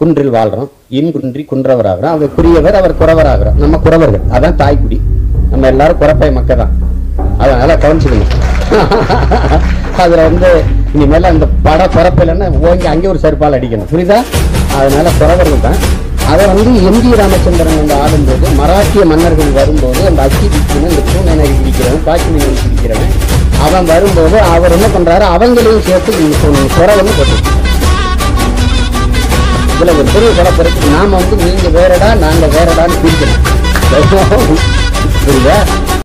குன்றில் வாழ்றோம் இன் குன்றி குன்றவர் ஆகிறோம் அவர் குரியவர் அவர் குறவர் ஆகிறோம் நம்ம குறவர்கள் அதான் தாய்க்குடி நம்ம எல்லாரும் குறப்பை மக்கள் தான் அதனால கவனிச்சுக்கணும் அதுல வந்து இனிமேல அந்த பட குறப்பில்லைன்னா ஓங்கி அங்கே ஒரு செருப்பால் அடிக்கணும் புரியுதா அதனால குறவர்கள் தான் அதை வந்து எம் ஜி ராமச்சந்திரன் வந்து ஆடும்போது மராட்டிய மன்னர்கள் வரும்போது அந்த அக்கி பிடிக்கணும் இந்த பூனை நரி பிடிக்கிறவன் பாக்கி மீன் பிடிக்கிறவன் அவன் வரும்போது அவர் என்ன பண்றாரு அவங்களையும் சேர்த்து நீங்க சொன்ன குறவன்னு போட்டு இதுல ஒரு பெரிய குழப்பம் இருக்கு நாம வந்து நீங்க வேறடா நாங்க வேறடான்னு பிரிக்கணும் புரியுதா